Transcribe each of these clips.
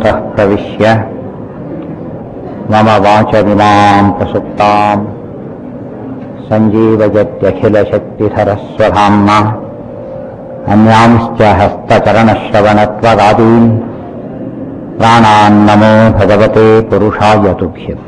अन्तः प्रविश्य मम वाचमिमां प्रसुप्ताम् सञ्जीवयत्यखिलशक्तिधरस्वधाम्ना अन्यांश्च हस्तचरणश्रवणत्वगादीन् प्राणान्नमो भगवते पुरुषाय तुभ्यम्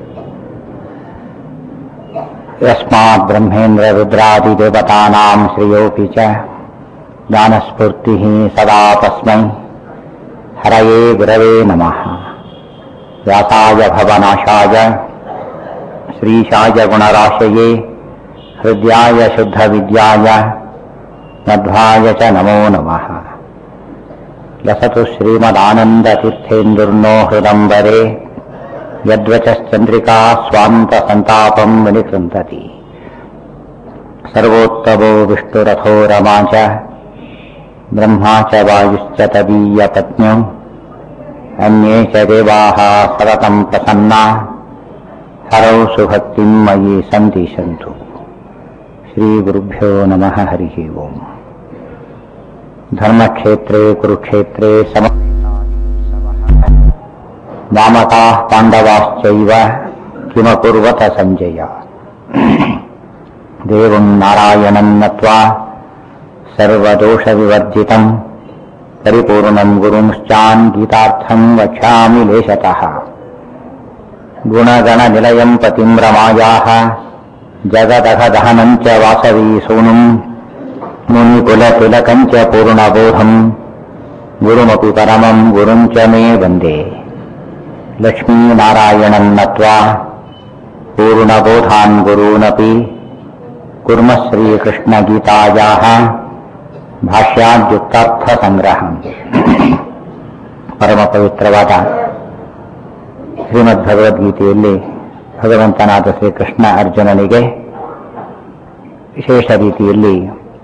यस्मात् ब्रह्मेन्द्ररुद्रादिदेवतानां श्रियोऽपि च ज्ञानस्फूर्तिः सदा तस्मै हरये गुरवे नमः व्यासाय भवनाशाय श्रीशाय गुणराशये हृद्याय शुद्धविद्याय मध्वाय च नमो नमः लसतु श्रीमदानन्दतीर्थेन्दुर्नो हृदम्बरे यद्वचश्चन्द्रिका स्वान्तसन्तापम् विनिकृन्तति सर्वोत्तमो विष्णुरथो रमा च ब्रह्मा च वायुश्च तदीयपत्न्यौ अन्ये च देवाः सततम् प्रसन्ना हरौ सुभक्तिम् मयि सन्दिशन्तु श्रीगुरुभ्यो नमः हरिः ओम् धर्मक्षेत्रे कुरुक्षेत्रे सम वामकाः पाण्डवाश्चैव किमकुर्वत सञ्जय देवम् नारायणम् नत्वा सर्वदोषविवर्जितम् परिपूर्णम् गुरुंश्चान् गीतार्थम् वक्ष्यामि लेशतः गुणगणनिलयम् पतिम् रमायाः जगदघदहनम् च वासवी सूनुम् मुनिकुलतिलकम् च पूर्णबोधम् गुरुमपि परमम् गुरुम् च मे वन्दे लक्ष्मीनारायणम् नत्वा पूर्णबोधान् गुरूनपि कुर्मः श्रीकृष्णगीतायाः ಭಾಷ್ಯಾದ್ಯುಕ್ತಾರ್ಥಸಂಗ್ರಹಂ ಪರಮ ಪವಿತ್ರವಾದ ಶ್ರೀಮದ್ ಭಗವದ್ಗೀತೆಯಲ್ಲಿ ಭಗವಂತನಾದ ಶ್ರೀಕೃಷ್ಣ ಅರ್ಜುನನಿಗೆ ವಿಶೇಷ ರೀತಿಯಲ್ಲಿ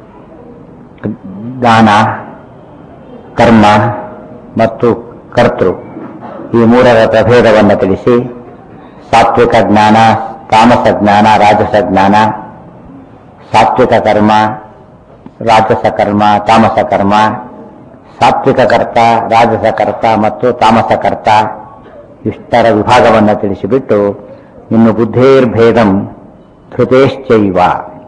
ದಾನ ಕರ್ಮ ಮತ್ತು ಕರ್ತೃ ಈ ಮೂರರ ಪ್ರಭೇದವನ್ನು ತಿಳಿಸಿ ಸಾತ್ವಿಕ ಜ್ಞಾನ ತಾಮಸ ಜ್ಞಾನ ರಾಜಸ ಜ್ಞಾನ ಸಾತ್ವಿಕ ಕರ್ಮ ರಾಜಸ ಕರ್ಮ ತಾಮಸ ಕರ್ಮ ಸಾತ್ವಿಕ ಕರ್ತ ರಾಜಸ ಕರ್ತ ಮತ್ತು ತಾಮಸ ಕರ್ತ ಇಷ್ಟರ ವಿಭಾಗವನ್ನು ತಿಳಿಸಿಬಿಟ್ಟು ಇನ್ನು ಬುದ್ಧೇರ್ಭೇದಂ ಧೃತೇಶ್ಚೈವ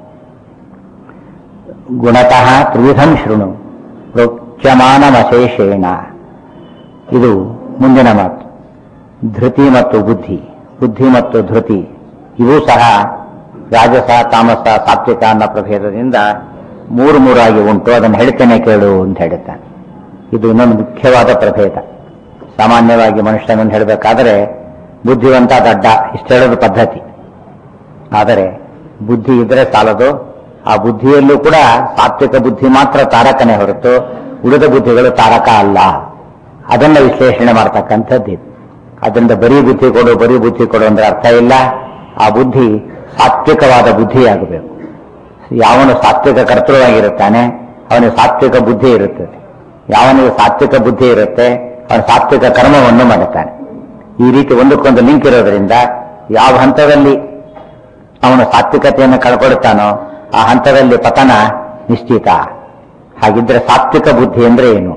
ಗುಣತಃ ತ್ರಿವಿಧಂ ಶೃಣು ಪ್ರೋಚ್ಯಮಾನಮಶೇಷೇಣ ಇದು ಮುಂದಿನ ಮಾತು ಧೃತಿ ಮತ್ತು ಬುದ್ಧಿ ಬುದ್ಧಿ ಮತ್ತು ಧೃತಿ ಇವೂ ಸಹ ರಾಜಸ ತಾಮಸ ಸಾತ್ವಿಕ ಅನ್ನೋ ಪ್ರಭೇದದಿಂದ ಮೂರು ಮೂರಾಗಿ ಉಂಟು ಅದನ್ನು ಹೇಳ್ತೇನೆ ಕೇಳು ಅಂತ ಹೇಳುತ್ತಾನೆ ಇದು ಇನ್ನೊಂದು ಮುಖ್ಯವಾದ ಪ್ರಭೇದ ಸಾಮಾನ್ಯವಾಗಿ ಮನುಷ್ಯನನ್ನು ಹೇಳಬೇಕಾದರೆ ಬುದ್ಧಿವಂತ ದಡ್ಡ ಇಷ್ಟು ಹೇಳೋದು ಪದ್ಧತಿ ಆದರೆ ಬುದ್ಧಿ ಇದ್ರೆ ಸಾಲದು ಆ ಬುದ್ಧಿಯಲ್ಲೂ ಕೂಡ ಸಾತ್ವಿಕ ಬುದ್ಧಿ ಮಾತ್ರ ತಾರಕನೇ ಹೊರತು ಉಳಿದ ಬುದ್ಧಿಗಳು ತಾರಕ ಅಲ್ಲ ಅದನ್ನ ವಿಶ್ಲೇಷಣೆ ಮಾಡ್ತಕ್ಕಂಥದ್ದು ಅದರಿಂದ ಬರೀ ಬುದ್ಧಿ ಕೊಡು ಬರೀ ಬುದ್ಧಿ ಕೊಡು ಅಂದ್ರೆ ಅರ್ಥ ಇಲ್ಲ ಆ ಬುದ್ಧಿ ಸಾತ್ವಿಕವಾದ ಬುದ್ಧಿಯಾಗಬೇಕು ಯಾವನು ಸಾತ್ವಿಕ ಕರ್ತೃವಾಗಿರುತ್ತಾನೆ ಅವನಿಗೆ ಸಾತ್ವಿಕ ಬುದ್ಧಿ ಇರುತ್ತದೆ ಯಾವನಿಗೆ ಸಾತ್ವಿಕ ಬುದ್ಧಿ ಇರುತ್ತೆ ಅವನು ಸಾತ್ವಿಕ ಕರ್ಮವನ್ನು ಮಾಡುತ್ತಾನೆ ಈ ರೀತಿ ಒಂದಕ್ಕೊಂದು ಲಿಂಕ್ ಇರೋದ್ರಿಂದ ಯಾವ ಹಂತದಲ್ಲಿ ಅವನು ಸಾತ್ವಿಕತೆಯನ್ನು ಕಳ್ಕೊಳ್ತಾನೋ ಆ ಹಂತದಲ್ಲಿ ಪತನ ನಿಶ್ಚಿತ ಹಾಗಿದ್ರೆ ಸಾತ್ವಿಕ ಬುದ್ಧಿ ಅಂದ್ರೆ ಏನು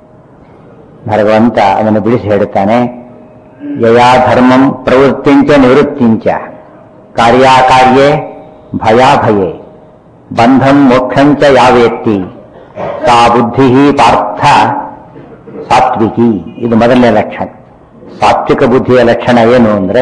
ಭಗವಂತ ಅದನ್ನು ಬಿಡಿಸಿ ಹೇಳುತ್ತಾನೆ ಯಯಾ ಧರ್ಮಂ ಪ್ರವೃತ್ತಿಂಚ ನಿವೃತ್ತಿಂಚ ಕಾರ್ಯಾಕಾರ್ಯೇ ಭಯಾಭಯೇ ಬಂಧಂ ಮೋಕ್ಷಂಚ ಯಾವೇತ್ತಿ ಸಾ ಬುದ್ಧಿ ಪಾರ್ಥ ಸಾತ್ವಿಕಿ ಇದು ಮೊದಲನೇ ಲಕ್ಷಣ ಸಾತ್ವಿಕ ಬುದ್ಧಿಯ ಲಕ್ಷಣ ಏನು ಅಂದ್ರೆ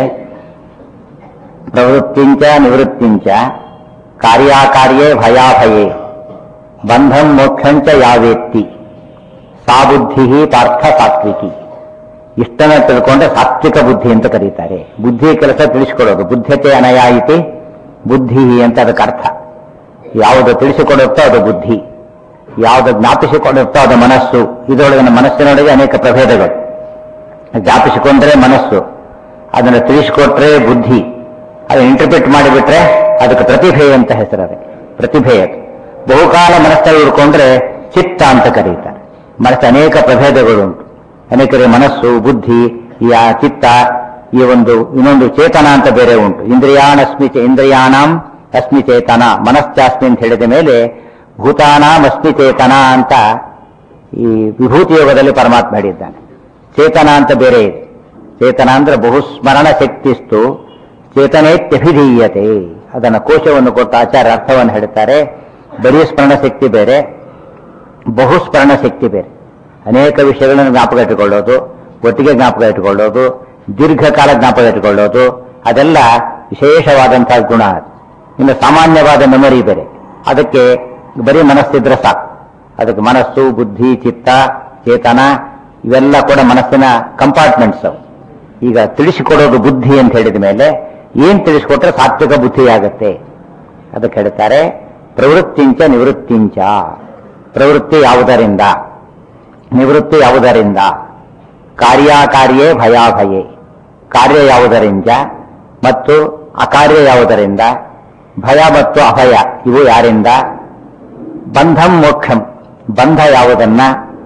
ಪ್ರವೃತ್ತಿಂಚ ನಿವೃತ್ತಿಂಚ ಕಾರ್ಯಾಕಾರ್ಯೇ ಭಯಾಭಯೇ ಬಂಧಂ ಮೋಕ್ಷಂಚ ಯಾವೇತ್ತಿ ಸಾ ಬುದ್ಧಿ ಪಾರ್ಥ ಸಾತ್ವಿಕಿ ಇಷ್ಟನ್ನ ತಿಳ್ಕೊಂಡ್ರೆ ಸಾತ್ವಿಕ ಬುದ್ಧಿ ಅಂತ ಕರೀತಾರೆ ಬುದ್ಧಿ ಕೆಲಸ ತಿಳಿಸಿಕೊಡೋದು ಬುದ್ಧತೆ ಅನಯಾಯಿತಿ ಬುದ್ಧಿ ಅಂತ ಅದಕ್ಕೆ ಅರ್ಥ ಯಾವುದು ತಿಳಿಸಿಕೊಡುತ್ತೋ ಅದು ಬುದ್ಧಿ ಯಾವುದು ಜ್ಞಾಪಿಸಿಕೊಡುತ್ತೋ ಅದು ಮನಸ್ಸು ಇದರೊಳಗಿನ ಮನಸ್ಸಿನೊಳಗೆ ಅನೇಕ ಪ್ರಭೇದಗಳು ಜ್ಞಾಪಿಸಿಕೊಂಡ್ರೆ ಮನಸ್ಸು ಅದನ್ನು ತಿಳಿಸಿಕೊಟ್ರೆ ಬುದ್ಧಿ ಅದನ್ನು ಇಂಟರ್ಪ್ರಿಟ್ ಮಾಡಿಬಿಟ್ರೆ ಅದಕ್ಕೆ ಪ್ರತಿಭೆ ಅಂತ ಹೆಸರದೆ ಪ್ರತಿಭೆ ಅದು ಬಹುಕಾಲ ಮನಸ್ಸಲ್ಲಿ ಉಳ್ಕೊಂಡ್ರೆ ಚಿತ್ತ ಅಂತ ಕರೀತಾರೆ ಮನಸ್ಸು ಅನೇಕ ಪ್ರಭೇದಗಳುಂಟು ಅನೇಕರಿಗೆ ಮನಸ್ಸು ಬುದ್ಧಿ ಈ ಆ ಚಿತ್ತ ಈ ಒಂದು ಇನ್ನೊಂದು ಚೇತನ ಅಂತ ಬೇರೆ ಉಂಟು ಇಂದ್ರಿಯಾಣಸ್ಮಿ ಚೇ- ಇಂದ್ರಿಯಾಣಾಂ ಅಸ್ಮಿ ಚೇತನ ಮನಶ್ಚಾಸ್ಮಿ ಅಂತ ಹೇಳಿದ ಮೇಲೆ ಭೂತಾನಾಂ ಅಸ್ಮಿ ಚೇತನ ಅಂತ ಈ ವಿಭೂತಿ ಯೋಗದಲ್ಲಿ ಪರಮಾತ್ಮ ಹೇಳಿದ್ದಾನೆ ಚೇತನ ಅಂತ ಬೇರೆ ಇದೆ ಚೇತನ ಅಂದ್ರೆ ಬಹುಸ್ಮರಣ ಶಕ್ತಿಸ್ತು ಚೇತನೇತ್ಯಭಿಧೀಯತೆ ಅದನ್ನ ಕೋಶವನ್ನು ಕೊಟ್ಟು ಆಚಾರ್ಯ ಅರ್ಥವನ್ನು ಹೇಳ್ತಾರೆ ಬರೀ ಸ್ಮರಣ ಶಕ್ತಿ ಬೇರೆ ಬಹುಸ್ಮರಣ ಶಕ್ತಿ ಬೇರೆ ಅನೇಕ ವಿಷಯಗಳನ್ನು ಜ್ಞಾಪಕ ಇಟ್ಟುಕೊಳ್ಳೋದು ಒಟ್ಟಿಗೆ ಜ್ಞಾಪಕ ಇಟ್ಟುಕೊಳ್ಳೋದು ದೀರ್ಘಕಾಲ ಜ್ಞಾಪಕ ಇಟ್ಟುಕೊಳ್ಳೋದು ಅದೆಲ್ಲ ವಿಶೇಷವಾದಂತಹ ಗುಣ ಅದು. ಇನ್ನು ಸಾಮಾನ್ಯವಾದ ಮೆಮೊರಿ ಬೇರೆ ಅದಕ್ಕೆ ಬರೀ ಮನಸ್ಸಿದ್ರೆ ಸಾಕು ಅದಕ್ಕೆ ಮನಸ್ಸು ಬುದ್ಧಿ ಚಿತ್ತ ಚೇತನ ಇವೆಲ್ಲ ಕೂಡ ಮನಸ್ಸಿನ ಕಂಪಾರ್ಟ್ಮೆಂಟ್ಸ್ ಅವು ಈಗ ತಿಳಿಸಿಕೊಡೋದು ಬುದ್ಧಿ ಅಂತ ಹೇಳಿದ ಮೇಲೆ ಏನ್ ತಿಳಿಸಿಕೊಟ್ರೆ ಸಾತ್ವಿಕ ಬುದ್ಧಿ ಆಗತ್ತೆ ಅದಕ್ಕೆ ಹೇಳ್ತಾರೆ ಪ್ರವೃತ್ತಿಂಚ ನಿವೃತ್ತಿಂಚ ಪ್ರವೃತ್ತಿ ಯಾವುದರಿಂದ ನಿವೃತ್ತಿ ಯಾವುದರಿಂದ ಕಾರ್ಯಕಾರ್ಯೇ ಭಯಾಭಯೇ ಕಾರ್ಯ ಯಾವುದರಿಂದ ಮತ್ತು ಅಕಾರ್ಯ ಯಾವುದರಿಂದ ಭಯ ಮತ್ತು ಅಭಯ ಇವು ಯಾರಿಂದ ಬಂಧಂ ಮೋಕ್ಷಂ ಬಂಧ ಯಾವುದನ್ನ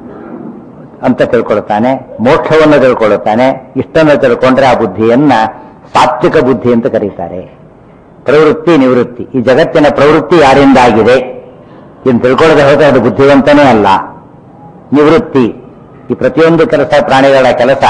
ಅಂತ ತಿಳ್ಕೊಳ್ತಾನೆ ಮೋಕ್ಷವನ್ನು ತಿಳ್ಕೊಳ್ಳುತ್ತಾನೆ ಇಷ್ಟನ್ನು ತಿಳ್ಕೊಂಡ್ರೆ ಆ ಬುದ್ಧಿಯನ್ನ ಸಾತ್ವಿಕ ಬುದ್ಧಿ ಅಂತ ಕರೀತಾರೆ ಪ್ರವೃತ್ತಿ ನಿವೃತ್ತಿ ಈ ಜಗತ್ತಿನ ಪ್ರವೃತ್ತಿ ಯಾರಿಂದ ಆಗಿದೆ ಇನ್ನು ತಿಳ್ಕೊಳ್ಳದೆ ಹೋದ್ರೆ ಅದು ಬುದ್ಧಿವಂತನೇ ಅಲ್ಲ ನಿವೃತ್ತಿ ಈ ಪ್ರತಿಯೊಂದು ಕೆಲಸ ಪ್ರಾಣಿಗಳ ಕೆಲಸ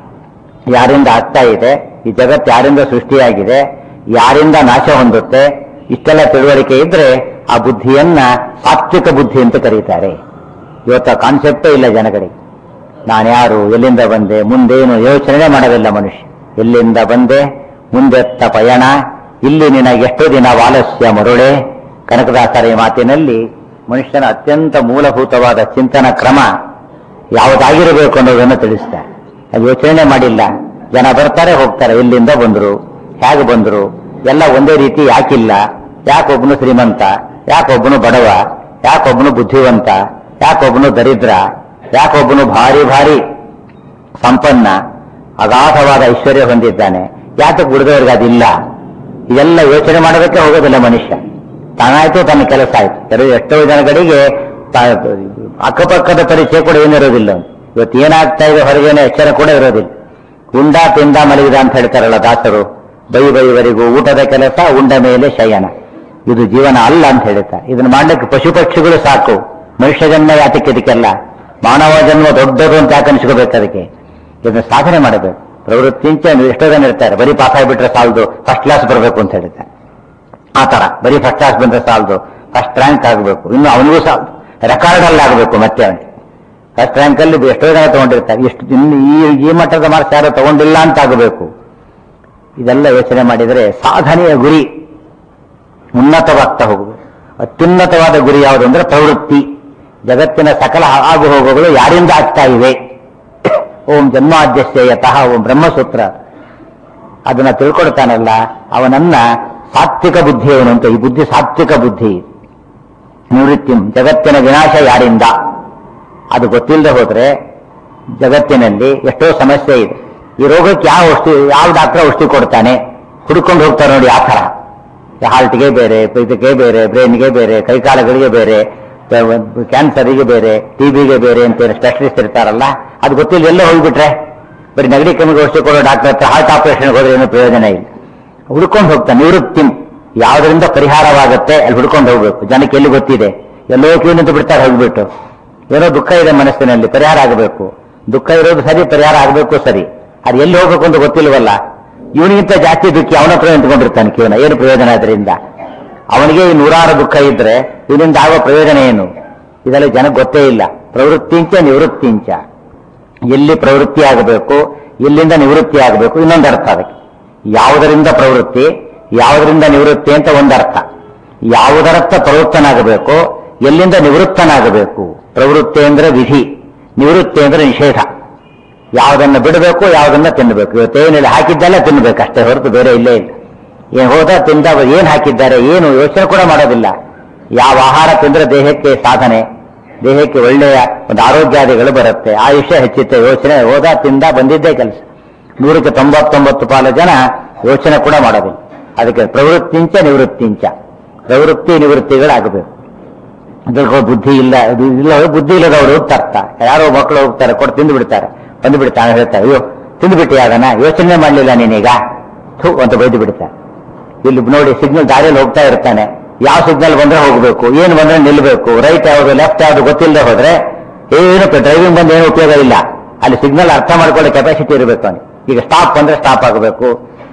ಯಾರಿಂದ ಆಗ್ತಾ ಇದೆ ಈ ಜಗತ್ತು ಯಾರಿಂದ ಸೃಷ್ಟಿಯಾಗಿದೆ ಯಾರಿಂದ ನಾಶ ಹೊಂದುತ್ತೆ ಇಷ್ಟೆಲ್ಲ ತಿಳುವಳಿಕೆ ಇದ್ರೆ ಆ ಬುದ್ಧಿಯನ್ನ ಸಾತ್ವಿಕ ಬುದ್ಧಿ ಅಂತ ಕರೀತಾರೆ ಇವತ್ತು ಆ ಕಾನ್ಸೆಪ್ಟೇ ಇಲ್ಲ ಜನಗಳಿಗೆ ನಾನ್ಯಾರು ಎಲ್ಲಿಂದ ಬಂದೆ ಮುಂದೇನು ಯೋಚನೆ ಮಾಡೋದಿಲ್ಲ ಮನುಷ್ಯ ಎಲ್ಲಿಂದ ಬಂದೆ ಮುಂದೆತ್ತ ಪಯಣ ಇಲ್ಲಿ ನಿನಗೆಷ್ಟು ದಿನ ವಾಲಸ್ಯ ಮರುಳೆ ಕನಕದಾಸರ ಈ ಮಾತಿನಲ್ಲಿ ಮನುಷ್ಯನ ಅತ್ಯಂತ ಮೂಲಭೂತವಾದ ಚಿಂತನ ಕ್ರಮ ಯಾವುದಾಗಿರಬೇಕು ಅನ್ನೋದನ್ನು ತಿಳಿಸ್ತಾರೆ ಅದು ಯೋಚನೆ ಮಾಡಿಲ್ಲ ಜನ ಬರ್ತಾರೆ ಹೋಗ್ತಾರೆ ಎಲ್ಲಿಂದ ಬಂದ್ರು ಹೇಗೆ ಬಂದ್ರು ಎಲ್ಲ ಒಂದೇ ರೀತಿ ಯಾಕಿಲ್ಲ ಯಾಕೊಬ್ಬನು ಶ್ರೀಮಂತ ಯಾಕೊಬ್ಬನು ಬಡವ ಯಾಕೊಬ್ಬನು ಬುದ್ಧಿವಂತ ಯಾಕೊಬ್ಬನು ದರಿದ್ರ ಯಾಕೊಬ್ಬನು ಭಾರಿ ಭಾರಿ ಸಂಪನ್ನ ಅಗಾಧವಾದ ಐಶ್ವರ್ಯ ಹೊಂದಿದ್ದಾನೆ ಯಾತಕ್ಕೆ ಉಳಿದವರಿಗೆ ಅದಿಲ್ಲ ಇದೆಲ್ಲ ಯೋಚನೆ ಮಾಡೋದಕ್ಕೆ ಹೋಗೋದಿಲ್ಲ ಮನುಷ್ಯ ತಾನಾಯ್ತು ತನ್ನ ಕೆಲಸ ಆಯ್ತು ಕೆಲವು ಎಷ್ಟೋ ಜನಗಳಿಗೆ ತಾ- ಅಕ್ಕಪಕ್ಕದ ಪರಿಚಯ ಕೂಡ ಏನಿರೋದಿಲ್ಲ ಇವತ್ತು ಏನಾಗ್ತಾ ಇದೆ ಹೊರಗೇನೆ ಎಚ್ಚರ ಕೂಡ ಇರೋದಿಲ್ಲ ಉಂಡ ತಿಂದ ಮಲಗಿದ ಅಂತ ಹೇಳ್ತಾರಲ್ಲ ದಾಸರು ಬೈ ಬೈವರೆಗೂ ಊಟದ ಕೆಲಸ ಉಂಡ ಮೇಲೆ ಶಯನ ಇದು ಜೀವನ ಅಲ್ಲ ಅಂತ ಹೇಳ್ತಾರೆ ಇದನ್ನ ಮಾಡ್ಲಿಕ್ಕೆ ಪಶು ಪಕ್ಷಿಗಳು ಸಾಕು ಮನುಷ್ಯ ಜನ್ಮ ಯಾತಕ್ಕೆ ಇದಕ್ಕೆಲ್ಲ ಮಾನವ ಜನ್ಮ ದೊಡ್ಡದು ಅಂತ ಯಾಕೆ ಅನ್ಸ್ಕೋಬೇಕು ಅದಕ್ಕೆ ಇದನ್ನ ಸಾಧನೆ ಮಾಡಬೇಕು ಪ್ರವೃತ್ತಿಂಚ ಎಷ್ಟೋ ಜನ ಇರ್ತಾರೆ ಬರೀ ಪಾಸ್ ಆಗಿಬಿಟ್ರೆ ಸಾಲದು ಫಸ್ಟ್ ಕ್ಲಾಸ್ ಬರಬೇಕು ಅಂತ ಹೇಳ್ತಾರೆ ಆ ತರ ಬರೀ ಫಸ್ಟ್ ಕ್ಲಾಸ್ ಬಂದ್ರೆ ಸಾಲದು ಫಸ್ಟ್ ರ್ಯಾಂಕ್ ಆಗಬೇಕು ಇನ್ನು ಅವನಿಗೂ ಸಾಲದು ರೆಕಾರ್ಡ್ ಅಲ್ಲಿ ಆಗಬೇಕು ಮತ್ತೆ ಅವನಿಗೆ ಫಸ್ಟ್ ರ್ಯಾಂಕ್ ಅಲ್ಲಿ ಎಷ್ಟೋ ಜನ ತಗೊಂಡಿರ್ತಾರೆ ಎಷ್ಟು ಇನ್ನು ಈ ಈ ಮಟ್ಟದ ಮಾರ್ಕ್ಸ್ ಯಾರು ತಗೊಂಡಿಲ್ಲ ಅಂತ ಆಗಬೇಕು ಇದೆಲ್ಲ ಯೋಚನೆ ಮಾಡಿದರೆ ಸಾಧನೆಯ ಗುರಿ ಉನ್ನತವಾಗ್ತಾ ಹೋಗುವುದು ಅತ್ಯುನ್ನತವಾದ ಗುರಿ ಯಾವುದು ಅಂದ್ರೆ ಪ್ರವೃತ್ತಿ ಜಗತ್ತಿನ ಸಕಲ ಆಗು ಹೋಗುಗಳು ಯಾರಿಂದ ಆಗ್ತಾ ಇವೆ ಓಂ ಜನ್ಮಾದ್ಯಸ್ಯ ಯತಃ ಓಂ ಬ್ರಹ್ಮಸೂತ್ರ ಅದನ್ನ ತಿಳ್ಕೊಳ್ತಾನಲ್ಲ ಅವನನ್ನ ಸಾತ್ವಿಕ ಬುದ್ಧಿಯವನು ಅಂತ ಈ ಬುದ್ಧಿ ಸಾತ್ವಿಕ ಬುದ್ಧಿ ನಿವೃತ್ತಿ ಜಗತ್ತಿನ ವಿನಾಶ ಯಾರಿಂದ ಅದು ಗೊತ್ತಿಲ್ಲದೆ ಹೋದ್ರೆ ಜಗತ್ತಿನಲ್ಲಿ ಎಷ್ಟೋ ಸಮಸ್ಯೆ ಇದೆ ಈ ರೋಗಕ್ಕೆ ಯಾವ ಔಷಧಿ ಯಾವ ಡಾಕ್ಟರ್ ಔಷಧಿ ಕೊಡ್ತಾನೆ ಹುಡ್ಕೊಂಡು ಹೋಗ್ತಾರೆ ನೋಡಿ ಆ ಥರ ಹಾರ್ಟ್ಗೆ ಬೇರೆ ಇದಕ್ಕೆ ಬೇರೆ ಬ್ರೈನ್ಗೆ ಬೇರೆ ಕೈಕಾಲಗಳಿಗೆ ಬೇರೆ ಕ್ಯಾನ್ಸರಿಗೆ ಬೇರೆ ಟಿಬಿಗೆ ಬೇರೆ ಅಂತ ಸ್ಪೆಷಲಿಸ್ಟ್ ಇರ್ತಾರಲ್ಲ ಅದು ಗೊತ್ತಿಲ್ಲ ಎಲ್ಲ ಹೋಗ್ಬಿಟ್ರೆ ಬರೀ ನೆಗಡಿ ಕೆಮ್ಮಿಗೆ ಔಷಧಿ ಕೊಡೋ ಡಾಕ್ಟರ್ ಹತ್ರ ಹಾರ್ಟ್ ಆಪರೇಷನ್ ಹೋದ್ರೆ ಏನೂ ಪ್ರಯೋಜನ ಇಲ್ಲ ಹುಡ್ಕೊಂಡು ಹೋಗ್ತಾನೆ ನಿವೃತ್ತಿ ಯಾವುದರಿಂದ ಪರಿಹಾರವಾಗುತ್ತೆ ಅಲ್ಲಿ ಹುಡ್ಕೊಂಡು ಹೋಗ್ಬೇಕು ಜನಕ್ಕೆ ಎಲ್ಲಿ ಗೊತ್ತಿದೆ ಎಲ್ಲೋ ಕ್ಯೂ ನಿಂತು ಬಿಡ್ತಾರೆ ಹೋಗ್ಬಿಟ್ಟು ಏನೋ ದುಃಖ ಇದೆ ಮನಸ್ಸಿನಲ್ಲಿ ಪರಿಹಾರ ಆಗಬೇಕು ದುಃಖ ಇರೋದು ಸರಿ ಪರಿಹಾರ ಆಗಬೇಕು ಸರಿ ಅದು ಎಲ್ಲಿ ಹೋಗ್ಬೇಕು ಅಂತ ಗೊತ್ತಿಲ್ವಲ್ಲ ಇವನಿಗಿಂತ ಜಾಸ್ತಿ ದುಃಖಿ ಅವನ ಹತ್ರ ನಿಂತ್ಕೊಂಡಿರ್ತಾನೆ ಕಿವನ ಏನು ಪ್ರಯೋಜನ ಅದರಿಂದ ಅವನಿಗೆ ಈ ನೂರಾರು ದುಃಖ ಇದ್ರೆ ಇದರಿಂದ ಆಗೋ ಪ್ರಯೋಜನ ಏನು ಇದೆಲ್ಲ ಜನಕ್ಕೆ ಗೊತ್ತೇ ಇಲ್ಲ ಪ್ರವೃತ್ತಿಂಚ ನಿವೃತ್ತಿಂಚ ಎಲ್ಲಿ ಪ್ರವೃತ್ತಿ ಆಗಬೇಕು ಎಲ್ಲಿಂದ ನಿವೃತ್ತಿ ಆಗಬೇಕು ಇನ್ನೊಂದು ಅರ್ಥ ಅದಕ್ಕೆ ಯಾವುದರಿಂದ ಪ್ರವೃತ್ತಿ ಯಾವುದರಿಂದ ನಿವೃತ್ತಿ ಅಂತ ಒಂದರ್ಥ ಯಾವುದರತ್ತ ಪ್ರವೃತ್ತನಾಗಬೇಕು ಎಲ್ಲಿಂದ ನಿವೃತ್ತನಾಗಬೇಕು ಪ್ರವೃತ್ತಿ ಅಂದ್ರೆ ವಿಧಿ ನಿವೃತ್ತಿ ಅಂದ್ರೆ ನಿಷೇಧ ಯಾವುದನ್ನ ಬಿಡಬೇಕು ಯಾವುದನ್ನ ತಿನ್ನಬೇಕು ಇವತ್ತೇನಿಲ್ಲ ಹಾಕಿದ್ದೆಲ್ಲ ತಿನ್ನಬೇಕು ಅಷ್ಟೇ ಹೊರತು ಬೇರೆ ಇಲ್ಲೇ ಇಲ್ಲ ಏನ್ ಹೋದ ತಿಂದ ಏನ್ ಹಾಕಿದ್ದಾರೆ ಏನು ಯೋಚನೆ ಕೂಡ ಮಾಡೋದಿಲ್ಲ ಯಾವ ಆಹಾರ ತಿಂದ್ರೆ ದೇಹಕ್ಕೆ ಸಾಧನೆ ದೇಹಕ್ಕೆ ಒಳ್ಳೆಯ ಒಂದು ಆರೋಗ್ಯಾದಿಗಳು ಬರುತ್ತೆ ಆಯುಷ್ಯ ಹೆಚ್ಚುತ್ತೆ ಯೋಚನೆ ಹೋದ ತಿಂದ ಬಂದಿದ್ದೇ ಕೆಲಸ ನೂರಕ್ಕೆ ತೊಂಬತ್ತೊಂಬತ್ತು ಪಾಲು ಜನ ಯೋಚನೆ ಕೂಡ ಮಾಡೋದಿಲ್ಲ ಅದಕ್ಕೆ ಪ್ರವೃತ್ತಿಂಚ ನಿವೃತ್ತಿಂಚ ಪ್ರವೃತ್ತಿ ನಿವೃತ್ತಿಗಳಾಗಬೇಕು ಅದಕ್ಕೆ ಬುದ್ಧಿ ಇಲ್ಲ ಇದು ಇಲ್ಲ ಬುದ್ಧಿ ಇಲ್ಲದವರು ಅಂತ ಅರ್ಥ ಯಾರೋ ಮಕ್ಕಳು ಹೋಗ್ತಾರೆ ಕೊಟ್ಟು ತಿಂದು ಬಿಡ್ತಾರೆ ಬಂದು ಬಿಡ್ತಾನೆ ಹೇಳ್ತಾರೆ ಅಯ್ಯೋ ತಿಂದು ಬಿಟ್ಟಿ ಅದನ್ನ ಯೋಚನೆ ಮಾಡಲಿಲ್ಲ ನೀನೀಗ ಥೂ ಅಂತ ಬೈದು ಬಿಡ್ತಾರೆ ಇಲ್ಲಿ ನೋಡಿ ಸಿಗ್ನಲ್ ದಾರಿಯಲ್ಲಿ ಹೋಗ್ತಾ ಇರ್ತಾನೆ ಯಾವ ಸಿಗ್ನಲ್ ಬಂದ್ರೆ ಹೋಗ್ಬೇಕು ಏನು ಬಂದ್ರೆ ನಿಲ್ಬೇಕು ರೈಟ್ ಯಾವುದು ಲೆಫ್ಟ್ ಯಾವುದು ಗೊತ್ತಿಲ್ಲದೆ ಹೋದ್ರೆ ಏನು ಡ್ರೈವಿಂಗ್ ಬಂದು ಏನು ಉಪಯೋಗ ಇಲ್ಲ ಅಲ್ಲಿ ಸಿಗ್ನಲ್ ಅರ್ಥ ಮಾಡ್ಕೊಳ್ಳೋ ಕೆಪಾಸಿಟಿ ಇರಬೇಕು ಅವನಿಗೆ ಈಗ ಸ್ಟಾಪ್ ಬಂದ್ರೆ ಸ್ಟಾಪ್ ಆಗಬೇಕು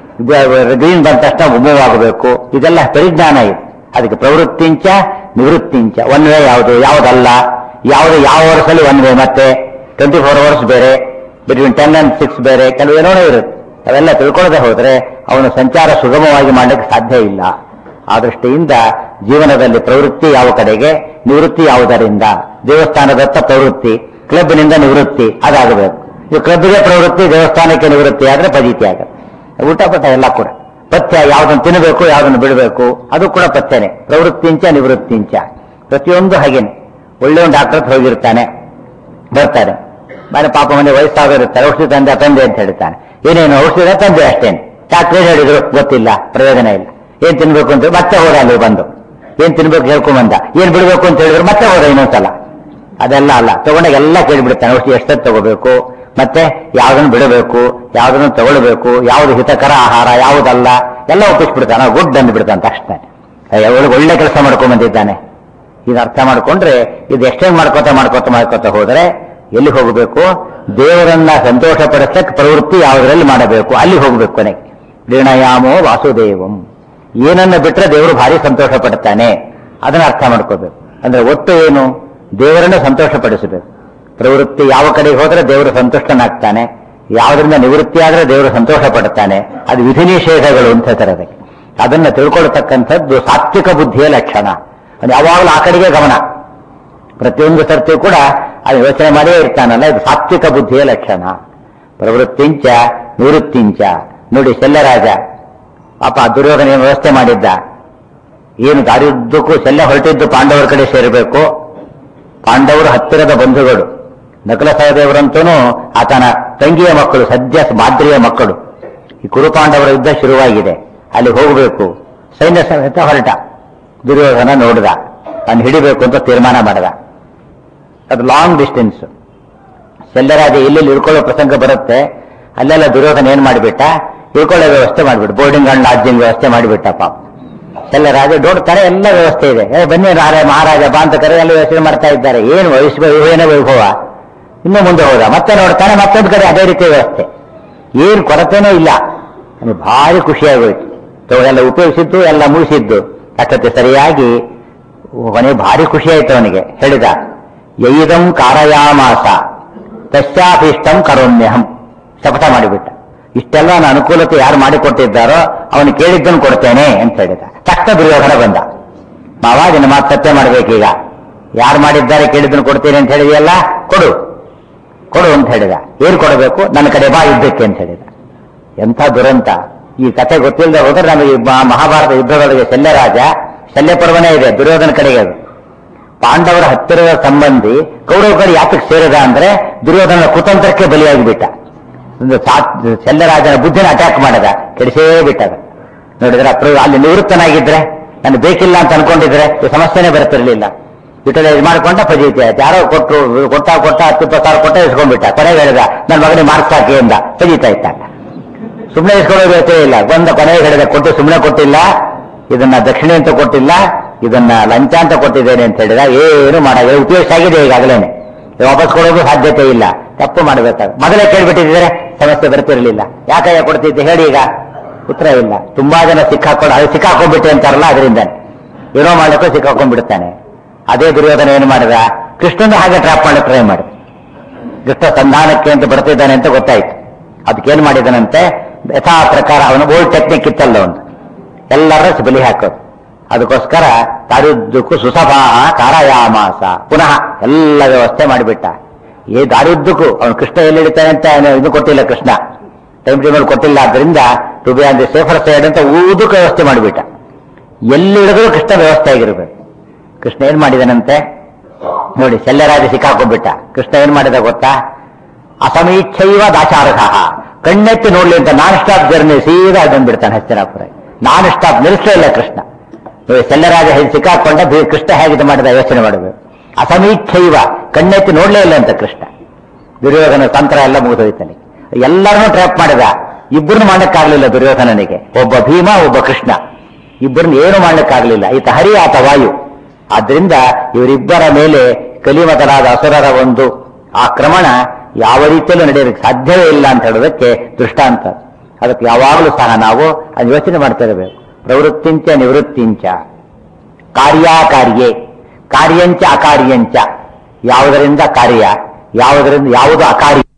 ಗ್ರೀನ್ ಬಂದ ತಕ್ಷಣ ಮೂವ್ ಆಗಬೇಕು ಇದೆಲ್ಲ ಪರಿಜ್ಞಾನ ಇದೆ ಅದಕ್ಕೆ ಪ್ರವೃತ್ತಿಂಚ ನಿವೃತ್ತಿಂಚ ಒನ್ ವೇ ಯಾವುದು ಯಾವುದಲ್ಲ ಯಾವುದು ಯಾವ ವರ್ಷದಲ್ಲಿ ಒನ್ ವೇ ಮತ್ತೆ ಟ್ವೆಂಟಿ ಫೋರ್ ಅವರ್ಸ್ ಬೇರೆ ಬಿಟ್ವೀನ್ ಟೆನ್ ಅಂಡ್ ಸಿಕ್ಸ್ ಬೇರೆ ಕೆಲವು ಏನೋ ಇರುತ್ತೆ ಅವೆಲ್ಲ ತಿಳ್ಕೊಳ್ಳದೆ ಹೋದ್ರೆ ಅವನು ಸಂಚಾರ ಸುಗಮವಾಗಿ ಮಾಡಲಿಕ್ಕೆ ಸಾಧ್ಯ ಇಲ್ಲ ಆ ದೃಷ್ಟಿಯಿಂದ ಜೀವನದಲ್ಲಿ ಪ್ರವೃತ್ತಿ ಯಾವ ಕಡೆಗೆ ನಿವೃತ್ತಿ ಯಾವುದರಿಂದ ದೇವಸ್ಥಾನದತ್ತ ಪ್ರವೃತ್ತಿ ಕ್ಲಬ್ನಿಂದ ನಿವೃತ್ತಿ ಅದಾಗಬೇಕು ಈ ಕ್ಲಬ್ಗೆ ಪ್ರವೃತ್ತಿ ದೇವಸ್ಥಾನಕ್ಕೆ ನಿವೃತ್ತಿ ಆದ್ರೆ ಪದೀತಿ ಆಗುತ್ತೆ ಊಟ ಪಟ ಎಲ್ಲ ಕೂಡ ಪಥ್ಯ ಯಾವ್ದನ್ನು ತಿನ್ನಬೇಕು ಯಾವ್ದನ್ನು ಬಿಡಬೇಕು ಅದು ಕೂಡ ಪಥ್ಯನೇ ಪ್ರವೃತ್ತಿಂಚ ನಿವೃತ್ತಿಂಚ ಪ್ರತಿಯೊಂದು ಹಾಗೇನೆ ಒಳ್ಳೆ ಒಂದು ಡಾಕ್ಟರ್ ಹತ್ರ ಹೋಗಿರ್ತಾನೆ ಬರ್ತಾರೆ ಮನೆ ಪಾಪ ಮನೆ ವಯಸ್ಸಾಗಿರ್ತಾರೆ ಔಷಧಿ ತಂದೆ ತಂದೆ ಅಂತ ಹೇಳ್ತಾನೆ ಏನೇನು ಔಷಧಿ ತಂದೆ ಅಷ್ಟೇನೆ ಡಾಕ್ಟರ್ ಏನ್ ಹೇಳಿದ್ರು ಗೊತ್ತಿಲ್ಲ ಪ್ರಯೋಜನ ಇಲ್ಲ ಏನ್ ತಿನ್ಬೇಕು ಅಂತ ಮತ್ತೆ ಹೋದ ಅಲ್ಲಿ ಬಂದು ಏನ್ ತಿನ್ಬೇಕು ಹೇಳ್ಕೊಂಡ್ ಬಂದ ಏನ್ ಬಿಡ್ಬೇಕು ಅಂತ ಹೇಳಿದ್ರು ಮತ್ತೆ ಹೋದ ಇನ್ನೊಂದ್ಸಲ ಅದೆಲ್ಲ ಅಲ್ಲ ತಗೊಂಡಾಗ ಎಲ್ಲ ಕೇಳಿಬಿಡ್ತಾನೆ ಔಷಧಿ ಎಷ್ಟೊತ್ತು ತಗೋಬೇಕು ಮತ್ತೆ ಯಾವ್ದನ್ನು ಬಿಡಬೇಕು ಯಾವ್ದನ್ನು ತಗೊಳ್ಬೇಕು ಯಾವ್ದು ಹಿತಕರ ಆಹಾರ ಯಾವುದಲ್ಲ ಎಲ್ಲ ಒಪ್ಪಿಸ್ಬಿಡ್ತಾನೆ ಗುಡ್ ಅಂದ್ಬಿಡ್ತಾನೆ ತಕ್ಷಣ ಒಳ್ಳೆ ಒಳ್ಳೆ ಕೆಲಸ ಮಾಡ್ಕೊಂಡ್ ಬಂದಿದ್ದಾನೆ ಇದು ಅರ್ಥ ಮಾಡ್ಕೊಂಡ್ರೆ ಇದು ಎಕ್ಸ್ಟೆಂಡ್ ಮಾಡ್ಕೋತ ಮಾಡ್ಕೋತ ಮಾಡ್ಕೋತ ಹೋದ್ರೆ ಎಲ್ಲಿ ಹೋಗಬೇಕು ದೇವರನ್ನ ಸಂತೋಷ ಪಡಿಸಕ್ಕೆ ಪ್ರವೃತ್ತಿ ಯಾವುದರಲ್ಲಿ ಮಾಡಬೇಕು ಅಲ್ಲಿ ಹೋಗಬೇಕು ಕೊನೆಗೆ ನಿರ್ಣಯಾಮೋ ವಾಸುದೇವಂ ಏನನ್ನ ಬಿಟ್ರೆ ದೇವರು ಭಾರಿ ಸಂತೋಷ ಪಡ್ತಾನೆ ಅದನ್ನ ಅರ್ಥ ಮಾಡ್ಕೋಬೇಕು ಅಂದ್ರೆ ಒಟ್ಟು ಏನು ದೇವರನ್ನ ಸಂತೋಷ ಪಡಿಸಬೇಕು ಪ್ರವೃತ್ತಿ ಯಾವ ಕಡೆಗೆ ಹೋದ್ರೆ ದೇವರು ಸಂತುಷ್ಟನಾಗ್ತಾನೆ ಯಾವುದರಿಂದ ನಿವೃತ್ತಿ ಆದ್ರೆ ದೇವರು ಸಂತೋಷ ಪಡ್ತಾನೆ ಅದು ವಿಧಿ ನಿಷೇಧಗಳು ಅಂತ ಹೇಳ್ತಾರೆ ಅದಕ್ಕೆ ಅದನ್ನ ತಿಳ್ಕೊಳ್ತಕ್ಕಂಥದ್ದು ಸಾತ್ವಿಕ ಬುದ್ಧಿಯ ಲಕ್ಷಣ ಅದು ಯಾವಾಗಲೂ ಆ ಕಡೆಗೆ ಗಮನ ಪ್ರತಿಯೊಂದು ಸರ್ತಿ ಕೂಡ ಅದು ಯೋಚನೆ ಮಾಡೇ ಇರ್ತಾನಲ್ಲ ಇದು ಸಾತ್ವಿಕ ಬುದ್ಧಿಯ ಲಕ್ಷಣ ಪ್ರವೃತ್ತಿಂಚ ನಿವೃತ್ತಿಂಚ ನೋಡಿ ಶಲ್ಯರಾಜ ಪಾಪ ದುರ್ಯೋಧನ ಏನು ವ್ಯವಸ್ಥೆ ಮಾಡಿದ್ದ ಏನು ದಾರಿಯುದ್ದಕ್ಕೂ ಶಲ್ಯ ಹೊರಟಿದ್ದು ಪಾಂಡವರ ಕಡೆ ಸೇರಬೇಕು ಪಾಂಡವರು ಹತ್ತಿರದ ಬಂಧುಗಳು ನಕಲ ಸಹದೇವರಂತೂ ಆತನ ತಂಗಿಯ ಮಕ್ಕಳು ಸದ್ಯ ಮಾದ್ರಿಯ ಮಕ್ಕಳು ಈ ಕುರುಪಾಂಡವರ ಯುದ್ಧ ಶುರುವಾಗಿದೆ ಅಲ್ಲಿ ಹೋಗಬೇಕು ಸೈನ್ಯ ಸಮೇತ ಹೊರಟ ದುರ್ಯೋಧನ ನೋಡಿದ ತಾನು ಹಿಡಿಬೇಕು ಅಂತ ತೀರ್ಮಾನ ಮಾಡಿದ ಅದು ಲಾಂಗ್ ಡಿಸ್ಟೆನ್ಸ್ ಶಲ್ಯರಾಜ ಎಲ್ಲೆಲ್ಲಿ ಇಳ್ಕೊಳ್ಳೋ ಪ್ರಸಂಗ ಬರುತ್ತೆ ಅಲ್ಲೆಲ್ಲ ದುರ್ಯೋಧನ ಏನ್ ಮಾಡಿಬಿಟ್ಟ ಇಳ್ಕೊಳ್ಳೋ ವ್ಯವಸ್ಥೆ ಮಾಡಿಬಿಟ್ಟು ಬೋರ್ಡಿಂಗ್ ಅಂಡ್ ಲಾಡ್ಜಿಂಗ್ ವ್ಯವಸ್ಥೆ ಮಾಡಿಬಿಟ್ಟ ಪಾಪ ಶಲ್ಯರಾಜ ನೋಡ್ತಾರೆ ಎಲ್ಲ ವ್ಯವಸ್ಥೆ ಇದೆ ಏ ಬನ್ನಿ ರಾಜ ಮಹಾರಾಜ ಬಾ ಅಂತ ಕರೆ ಎಲ್ಲ ವ್ಯವಸ್ಥೆ ಮಾಡ್ತಾ ಇದ್ದಾರೆ ಏನು ವೈಶ್ವ ಏನೇ ವೈಭವ ಇನ್ನು ಮುಂದೆ ಹೋದ ಮತ್ತೆ ನೋಡ್ತಾನೆ ಮತ್ತೊಂದು ಕಡೆ ಅದೇ ರೀತಿ ವ್ಯವಸ್ಥೆ ಏನು ಕೊರತೆನೂ ಇಲ್ಲ ನನಗೆ ಭಾರಿ ಖುಷಿಯಾಗೋಯ್ತು ತಗೋ ಎಲ್ಲ ಉಪಯೋಗಿಸಿದ್ದು ಎಲ್ಲ ಮುಗಿಸಿದ್ದು ಅಷ್ಟೊತ್ತೆ ಸರಿಯಾಗಿ ಅವನಿಗೆ ಭಾರಿ ಖುಷಿ ಆಯ್ತು ಅವನಿಗೆ ಹೇಳಿದ ಯೈದಂ ಕಾರಯಾಮಾಸ ತಸ್ಯಾಭೀಷ್ಟಂ ಕರೋಮ್ಯಹಂ ಶಪಥ ಮಾಡಿಬಿಟ್ಟ ಇಷ್ಟೆಲ್ಲ ನನ್ನ ಅನುಕೂಲತೆ ಯಾರು ಮಾಡಿಕೊಟ್ಟಿದ್ದಾರೋ ಅವನು ಕೇಳಿದ್ದನ್ನು ಕೊಡ್ತೇನೆ ಅಂತ ಹೇಳಿದ ತಕ್ಕ ದುರ್ಯೋಧನ ಬಂದ ಮಾವ ನಿನ್ನ ಮಾತು ಸತ್ಯ ಮಾಡ್ಬೇಕೀಗ ಯಾರು ಮಾಡಿದ್ದಾರೆ ಕೇಳಿದ್ದನ್ನು ಕೊಡ್ತೇನೆ ಅಂತ ಹೇಳಿದೆಯಲ್ಲ ಕೊಡು ಕೊಡು ಅಂತ ಹೇಳಿದ ಏನ್ ಕೊಡಬೇಕು ನನ್ನ ಕಡೆ ಬಾ ಯುದ್ಧಕ್ಕೆ ಅಂತ ಹೇಳಿದ ಎಂಥ ದುರಂತ ಈ ಕಥೆ ಗೊತ್ತಿಲ್ಲದೆ ಹೋದ್ರೆ ನಮಗೆ ಮ- ಮಹಾಭಾರತ ಯುದ್ಧದೊಳಗೆ ಶಲ್ಯರಾಜ ಶಲ್ಯ ಪರ್ವನೇ ಇದೆ ದುರ್ಯೋಧನ ಕಡೆಗೆ ಅದು ಪಾಂಡವರ ಹತ್ತಿರದ ಸಂಬಂಧಿ ಕೌರವ ಕಡೆ ಯಾತಕ್ಕೆ ಸೇರಿದ ಅಂದ್ರೆ ದುರ್ಯೋಧನ ಕುತಂತ್ರಕ್ಕೆ ಬಲಿಯಾಗಿ ಬಿಟ್ಟ ಒಂದು ಸಾ- ಶಲ್ಯರಾಜನ ಬುದ್ಧಿನ ಅಟ್ಯಾಕ್ ಮಾಡದ ಕೆಡಿಸೇ ಬಿಟ್ಟದ ನೋಡಿದ್ರೆ ಅಪ್ರ- ಅಲ್ಲಿ ನಿವೃತ್ತನಾಗಿದ್ರೆ ನಾನು ಬೇಕಿಲ್ಲ ಅಂತ ಅನ್ಕೊಂಡಿದ್ರೆ ಈ ಸಮಸ್ಯೆನೇ ಬರ್ತಿರ್ಲಿಲ್ಲ ಯುಟಿಲೈಸ್ ಮಾಡ್ಕೊಂಡ ಫಜೀತಿ ಆಯ್ತು ಯಾರೋ ಕೊಟ್ಟು ಕೊಟ್ಟ ಕೊಟ್ಟ ಹತ್ತು ಇಪ್ಪತ್ತು ಸಾವಿರ ಕೊಟ್ಟ ಇಸ್ಕೊಂಡ್ಬಿಟ್ಟ ಕೊನೆಗೆ ಹೇಳಿದ ನನ್ನ ಮಗನಿಗೆ ಮಾರ್ಕ್ಸ್ ಹಾಕಿ ಎಂದ ಫಜೀತಾ ಇತ್ತ ಸುಮ್ಮನೆ ಇಸ್ಕೊಳ್ಳೋದು ಯೋಚನೆ ಇಲ್ಲ ಬಂದ ಕೊನೆಗೆ ಹೇಳಿದ ಕೊಟ್ಟು ಸುಮ್ಮನೆ ಕೊಟ್ಟಿಲ್ಲ ಇದನ್ನ ದಕ್ಷಿಣೆ ಅಂತ ಕೊಟ್ಟಿಲ್ಲ ಇದನ್ನ ಲಂಚ ಅಂತ ಕೊಟ್ಟಿದ್ದೇನೆ ಅಂತ ಹೇಳಿದ ಏನು ಮಾಡಾಗ ಉಪಯೋಗ ಆಗಿದೆ ಈಗಾಗಲೇನೆ ಇದು ವಾಪಸ್ ಕೊಡೋದು ಸಾಧ್ಯತೆ ಇಲ್ಲ ತಪ್ಪು ಮಾಡಬೇಕಾಗ ಮೊದಲೇ ಕೇಳ್ಬಿಟ್ಟಿದ್ರೆ ಸಮಸ್ಯೆ ಬರ್ತಿರ್ಲಿಲ್ಲ ಯಾಕಯ್ಯ ಕೊಡ್ತಿದ್ದೆ ಹೇಳಿ ಈಗ ಉತ್ತರ ಇಲ್ಲ ತುಂಬಾ ಜನ ಸಿಕ್ಕಾಕೊಂಡು ಅದು ಸಿಕ್ಕಾಕೊಂಡ್ಬಿಟ್ಟೆ ಅಂತಾರಲ್ಲ ಅದರಿಂದ ಏನೋ ಮಾಡ್ಲಿಕ್ಕೂ ಸಿಕ್ಕಾಕೊಂಡ್ಬಿಡ್ತಾನೆ ಅದೇ ದುರ್ಯೋಧನ ಏನು ಮಾಡಿದ ಕೃಷ್ಣನ ಹಾಗೆ ಟ್ರಾಪ್ ಮಾಡಕ್ಕೆ ಟ್ರೈ ಮಾಡಿದ ಕೃಷ್ಣ ಸಂಧಾನಕ್ಕೆ ಅಂತ ಬರ್ತಿದ್ದಾನೆ ಅಂತ ಗೊತ್ತಾಯ್ತು ಅದಕ್ಕೇನ್ ಮಾಡಿದನಂತೆ ಯಥಾ ಪ್ರಕಾರ ಅವನ ಓಲ್ಡ್ ಟೆಕ್ನಿಕ್ ಇತ್ತಲ್ಲ ಒಂದು ಎಲ್ಲರ ಬಲಿ ಹಾಕೋದು ಅದಕ್ಕೋಸ್ಕರ ದಾರಿಯುದ್ದಕ್ಕೂ ಸುಸಭಾಹ ಕಾರಯಾಮಾಸ ಪುನಃ ಎಲ್ಲ ವ್ಯವಸ್ಥೆ ಮಾಡಿಬಿಟ್ಟ ಈ ದಾರಿಯುದ್ದಕ್ಕೂ ಅವನು ಕೃಷ್ಣ ಎಲ್ಲಿ ಹಿಡಿತಾನೆ ಅಂತ ಅವನು ಇದು ಕೊಟ್ಟಿಲ್ಲ ಕೃಷ್ಣ ಟೈಮ್ ಟೇಬಲ್ ಕೊಟ್ಟಿಲ್ಲ ಆದ್ರಿಂದ to be on the safer side ಅಂತ ಊದಕ್ಕೆ ವ್ಯವಸ್ಥೆ ಮಾಡಿಬಿಟ್ಟ ಎಲ್ಲಿ ಹಿಡಿದ್ರು ಕೃಷ್ಣ ವ್ಯವಸ್ಥೆ ಆಗಿರ್ಬೇಕು ಕೃಷ್ಣ ಏನ್ ಮಾಡಿದನಂತೆ ನೋಡಿ ಶಲ್ಯರಾಜ ಸಿಕ್ಕಾಕೊಂಡ್ಬಿಟ್ಟ ಕೃಷ್ಣ ಏನ್ ಮಾಡಿದ ಗೊತ್ತಾ ಅಸಮೀಚ್ಛೈವ ದಾಚಾರ್ಹ ಕಣ್ಣೆತ್ತಿ ನೋಡ್ಲಿ ಅಂತ ನಾನ್ ಸ್ಟಾಪ್ ಜರ್ನಿ ಸೀದಾ ಬಂದ್ಬಿಡ್ತಾನೆ ಹಸ್ತಿನಾಪುರ ನಾನ್ ಸ್ಟಾಪ್ ನಿಲ್ಲಿಸಲೇ ಇಲ್ಲ ಕೃಷ್ಣ ನೋಡಿ ಶಲ್ಯರಾಜ ಹೇಗೆ ಸಿಕ್ಕಾಕೊಂಡ ಬಿ- ಕೃಷ್ಣ ಹೇಗೆ ಮಾಡಿದ ಯೋಚನೆ ಮಾಡಬೇಕು ಅಸಮೀಚ್ಛೈವ ಕಣ್ಣೆತ್ತಿ ನೋಡ್ಲೇ ಇಲ್ಲ ಅಂತ ಕೃಷ್ಣ ದುರ್ಯೋಧನ ತಂತ್ರ ಎಲ್ಲ ಮುಗಿದೋಯ್ತಾನೆ ಎಲ್ಲರನ್ನೂ ಟ್ರ್ಯಾಪ್ ಮಾಡಿದ ಇಬ್ಬರನ್ನು ಮಾಡಕ್ಕಾಗ್ಲಿಲ್ಲ ದುರ್ಯೋಧನನಿಗೆ ಒಬ್ಬ ಭೀಮ ಒಬ್ಬ ಕೃಷ್ಣ ಇಬ್ಬರನ್ನ ಏನು ಮಾಡಕ್ಕಾಗ್ಲಿಲ್ಲ ಈತ ಹರಿ ಆತ ವಾಯು ಆದ್ರಿಂದ ಇವರಿಬ್ಬರ ಮೇಲೆ ಕಲಿಮತರಾದ ಅಸುರರ ಒಂದು ಆಕ್ರಮಣ ಯಾವ ರೀತಿಯಲ್ಲೂ ನಡೆಯೋದಕ್ಕೆ ಸಾಧ್ಯವೇ ಇಲ್ಲ ಅಂತ ಹೇಳೋದಕ್ಕೆ ದೃಷ್ಟಾಂತ ಅದಕ್ಕೆ ಯಾವಾಗಲೂ ಸಹ ನಾವು ಅದು ಯೋಚನೆ ಮಾಡ್ತಾ ಇರಬೇಕು ಪ್ರವೃತ್ತಿಂಚ ನಿವೃತ್ತಿಂಚ ಕಾರ್ಯಾಕಾರ್ಯೆ ಕಾರ್ಯಂಚ ಅಕಾರ್ಯಂಚ ಯಾವುದರಿಂದ ಕಾರ್ಯ ಯಾವುದರಿಂದ ಯಾವುದು ಅಕಾರ್ಯ